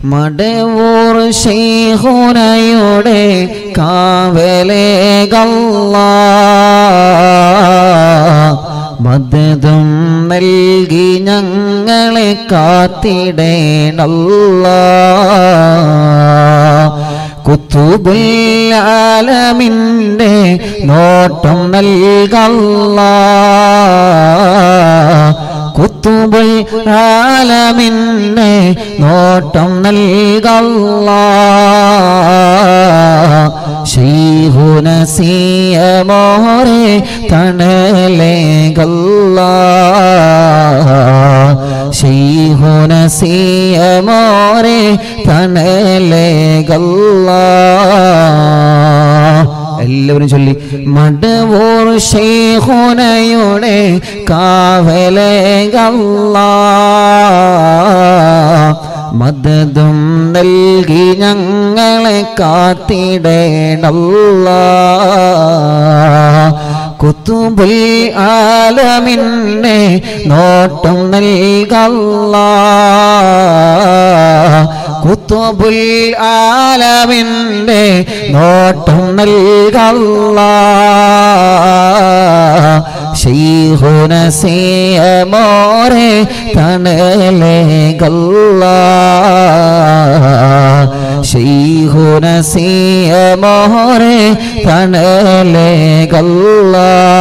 മടവൂർ ശൈഹുനയുടെ കാവലേകല്ല മദ്ദും നൽകി ഞങ്ങളെ കാത്തിടേണല്ല കുത്തുബുല്ലാലമിൻ്റെ നോട്ടം നൽകല്ല കുത്തുബുൽ ആലമിൻ്റെ നോട്ടം നൽകല്ല ശൈഹുനസിയമോരെ തണലേകല്ല ശൈഹുനസിയമോരെ തണലേകല്ല എല്ലാവരും ചൊല്ലി മടവൂർ ശൈഹുനയുടെ കാവലേകല്ല മദതും നൽകി ഞങ്ങളെ കാത്തിടേണല്ല കുത്തുബുൽ ആലമിന്നെ നോട്ടം നൽകല്ല കുത്തുബുൽ ആലമിന്റെ നോട്ടം നൽകല്ല ശൈഹുനസിയമോരെ തണലേകല്ല ശൈഹുനസിയമോരെ തണലേകല്ല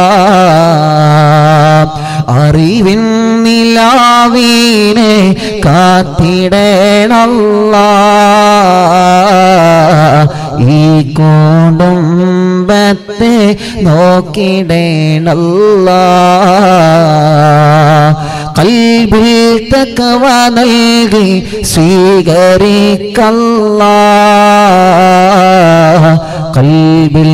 അറിവിൻ നിലാവീനെ കാത്തിടേണല്ല ഈ കുടുംബത്തെ നോക്കിടേണല്ല കൽബിൽ തക്കവ നൽകി സ്വീകരിക്കല്ല കൽബിൽ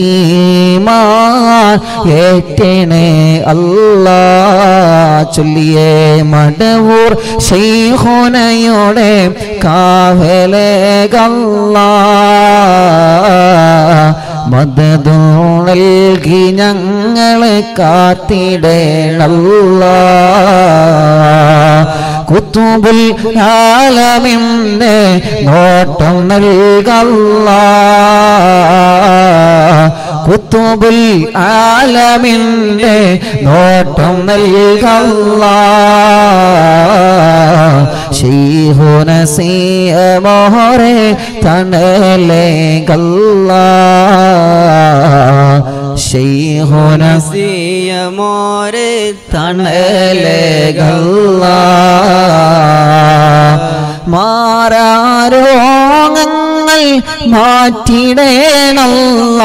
ഈമാൻ ഏറ്റണേ അല്ലാ ചൊല്ലിയേ മടവൂർ ശൈഹോനയുടെ കാവലേകല്ല മദതു നൽകി ഞങ്ങളെ കാത്തിടേണല്ല കുത്തുബുൽ ആലമിന്റെ നോട്ടം നൽകല്ല കുത്തുബുൽ ആലമിന്റെ നോട്ടം നൽകല്ല ശൈഹുനസിയമോരെ തണലേകല്ല ശൈഹുനസി സിയമോരെ തണലേകല്ല മാറാരോഗങ്ങൾ മാറ്റിടേണല്ല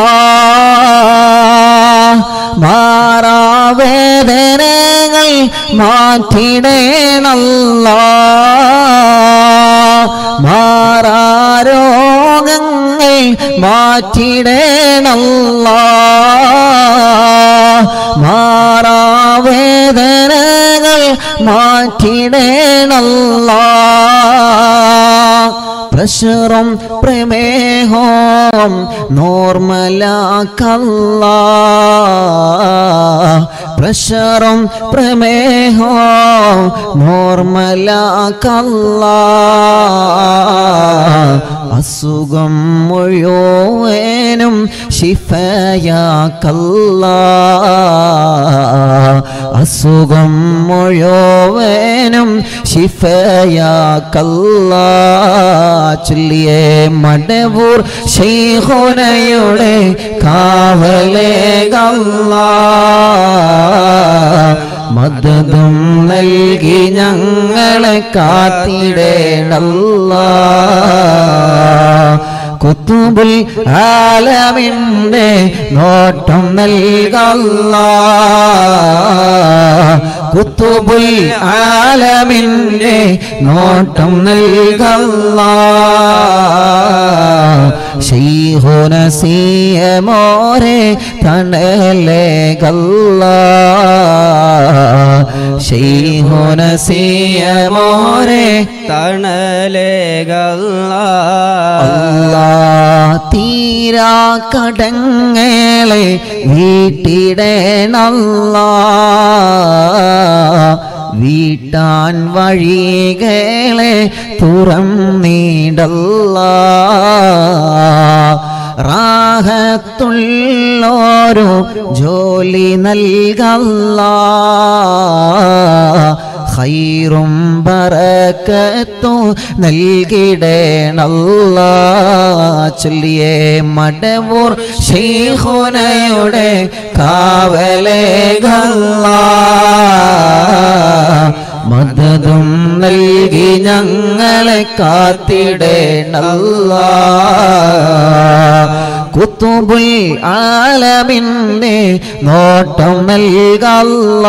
മാറാവേദനകൾ മാറ്റിടേണല്ല മാറാരോഗങ്ങൾ മാറ്റിടേണല്ല മാറാവേദനകൾ മാറ്റിടേണല്ല പ്രഷറും പ്രമേഹവും നോർമലാക്കല്ല പ്രഷറും പ്രമേഹവും നോർമലാക്കല്ല അസുഖം മുഴുവനും ശിഫയാക്കല്ല അസുഖം മുഴുവനും ശിഫയാക്കല്ല ചൊല്ലിയേ മടവൂർ ശൈഹോനയുടെ കാവലേകല്ല മദതും നൽകി ഞങ്ങളെ കാത്തിടേണല്ല കുത്തുബുൽ ആലമിന്റെ നോട്ടം നൽകല്ല കുത്തുബുൽ ആലമിന്റെ നോട്ടം നൽകല്ല ശൈഹുനസിയമോരെ തണലേകല്ല ശൈഹുനസിയമോരെ തണലേകല്ല അല്ലാ തീരാ കടങ്ങളെ വീട്ടിടേണല്ല വീട്ടാൻ വഴികളെ തുറന്നിടല്ല റാഹത്തുള്ളോരു ജോലി നൽകല്ല ഖൈറും ബറക്കത്തു നൽകിടേണല്ല ചൊല്ലിയേ മടവൂർ ശൈഖുനയുടെ കാവലേകല്ല മദതും നൽകി ഞങ്ങളെ കാത്തിടേണല്ല കുത്തുബുൽ ആലമിന്റെ നോട്ടം നൽകല്ല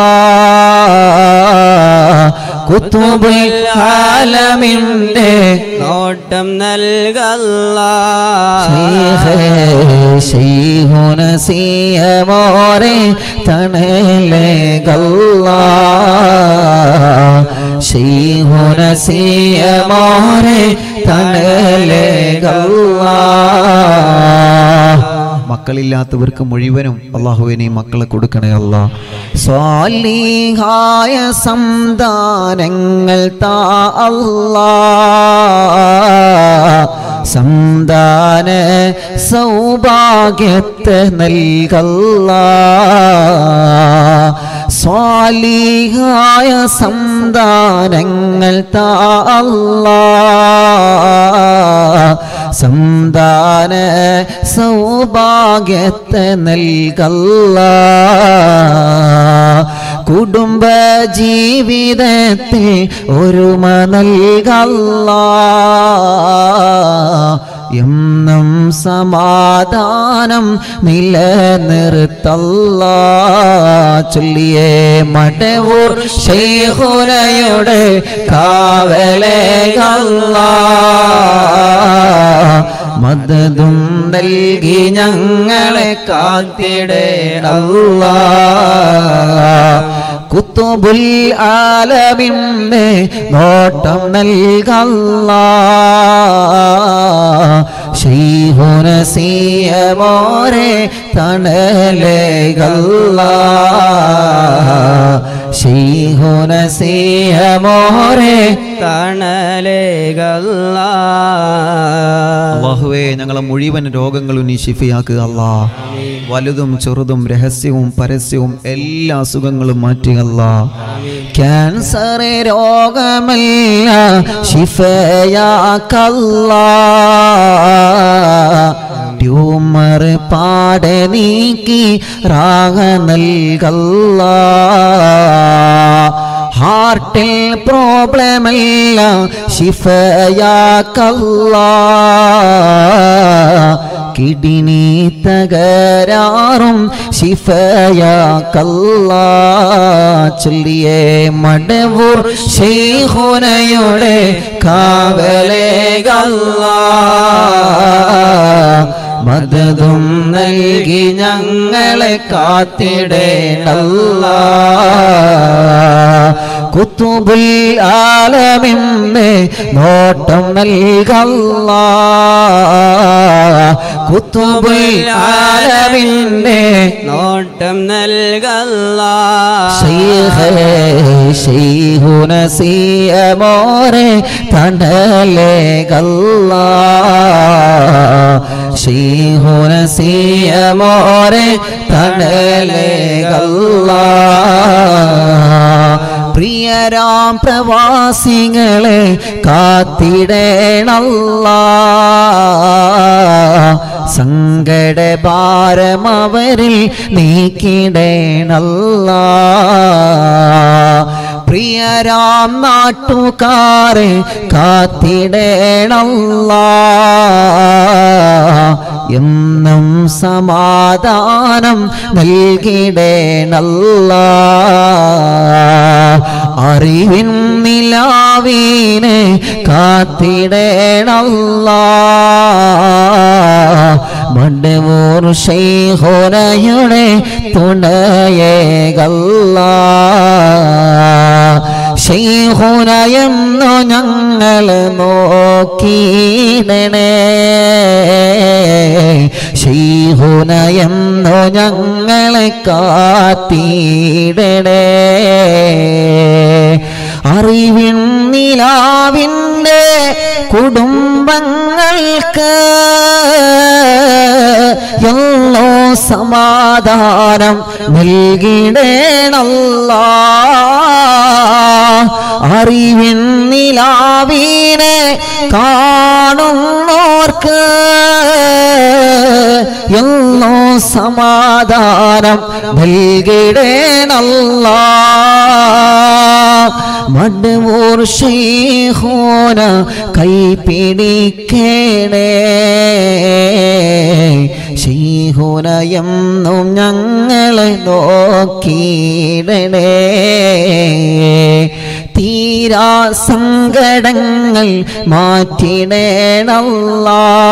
കുത്തുബുൽ ആലമിന്റെ നോട്ടം നൽകല്ല ശൈഹുന സിയമോരെ തണലേ ഗല്ല ശൈഹുന സിയമോരെ തണലേ ഗല്ല മക്കളില്ലാത്തവർക്ക് മുഴുവനും അള്ളാഹുവിനെ മക്കളെ കൊടുക്കണേ അല്ല സ്വാലിഹായ സംദാനങ്ങൾ താ അല്ലാ സംദാന സൗഭാഗ്യത്തെ നൽകല്ല സ്വാലിഹായ സംദാനങ്ങൾ താ അല്ലാ സംദാന സൗഭാഗ്യത്തെ നൽകല്ല കുടുംബ ജീവിതത്തിൽ ഒരുമ നൽകല്ല എന്നും സമാധാനം നിലനിർത്തല്ല ചൊല്ലിയേ മടവൂർ ശൈഹുനയുടെ കാവലേകല്ല മദതും നൽകി ഞങ്ങളെ കാത്തിടേണല്ല കുത്തുബുൽ ആലമിന്റെ നോട്ടം നൽകല്ല ശൈഹുനസീയമോരെ തണലേകല്ല ശൈഹുനസീയമോരെ തണലേകല്ല അള്ളാഹുവേ ഞങ്ങളെ മുഴുവൻ രോഗങ്ങളും നീ ശിഫയാക്കുക അല്ലാ വലുതും ചെറുതും രഹസ്യവും പരസ്യവും എല്ലാ അസുഖങ്ങളും മാറ്റുകല്ല ക്യാൻസർ രോഗമല്ല ശിഫയാക്കല്ല ട്യൂമർ പാടെ നീക്കി റാഗ നൽകല്ല ഹാർട്ടിൽ പ്രോബ്ലമല്ല ശിഫയാക്കല്ല കിഡ്നി തകരാറും ശിഫയാക്കല്ല ചൊല്ലിയേ മടവൂർ ശൈഹുനയുടെ കാവലേകല്ല മദതും നൽകി ഞങ്ങളെ കാത്തിടേണല്ല കുത്തുബുൽ ആലമിന്റെ നോട്ടം നൽകല്ല കുത്തുബുൽ ആലമിന്റെ നോട്ടം നൽകല്ല ശൈഹുനസിയമോരെ തണ്ടലേകല്ല ശൈഹുനസിയമോരെ തണ്ടലേകല്ല പ്രിയരാം പ്രവാസികളെ കാത്തിടേണല്ല സങ്കട ഭാരം അവരിൽ നീക്കിടേണല്ല പ്രിയരാം നാട്ടുകാരെ കാത്തിടേണല്ല എന്നും സമാധാനം നൽകിടേണല്ല അറിവിൻ നിലാവീനെ കാത്തിടേണല്ല മടവൂർ ശൈഹോനയുടെ തുണയേകല്ല ശൈഹുനയെന്നു ഞങ്ങൾ നോക്കിയിടണേ ശൈഹുനയെന്നു ഞങ്ങളെ കാത്തിടണേ അറിവിൻ നിലാവിൻ്റെ കുടുംബങ്ങൾക്ക് എല്ലോ സമാധാനം നൽകിടേണല്ല അറിവിൻ നിലാവിനെ കാണുന്നോർക്ക് എല്ലോ സമാധാനം നൽകിടേണല്ല മടവൂർ ശൈഹോന കൈപിടിക്കേണേ ശൈഹോന എന്നും ഞങ്ങളെ നോക്കിയിടണേ തീരാ സങ്കടങ്ങൾ മാറ്റിടേണല്ല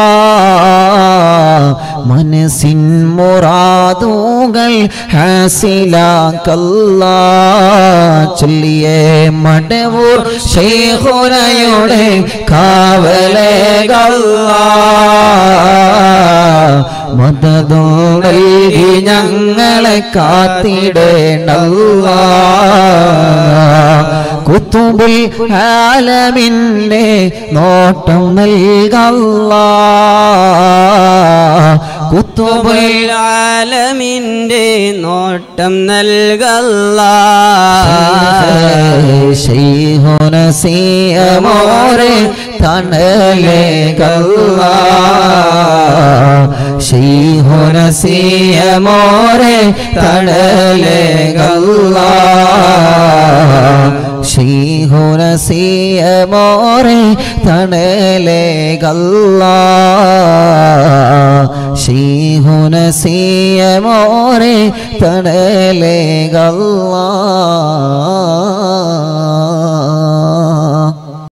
മനസ്സിൻ മുറാദുകൾ ഹാസിലാക്കല്ല ചൊല്ലിയേ മടവൂർ ശേഖുരയുടെ കാവലേകല്ല മദതോ നൽകി ഞങ്ങളെ കാത്തിടേണ്ടല്ല കുത്തുബിൽ ആലമിൻ്റെ നോട്ടം നൽകല്ല കുത്തുബിൽ ആലമിൻ്റെ നോട്ടം നൽകല്ല ശൈഹുനസിയമോരെ തണലേ കല്ല ശൈഹുനസിയമോരെ തണലേ കല്ല ശൈഹുനസിയമോരെ തണലേ കല്ല ശൈഹുനസിയമോരെ തണലേ കല്ല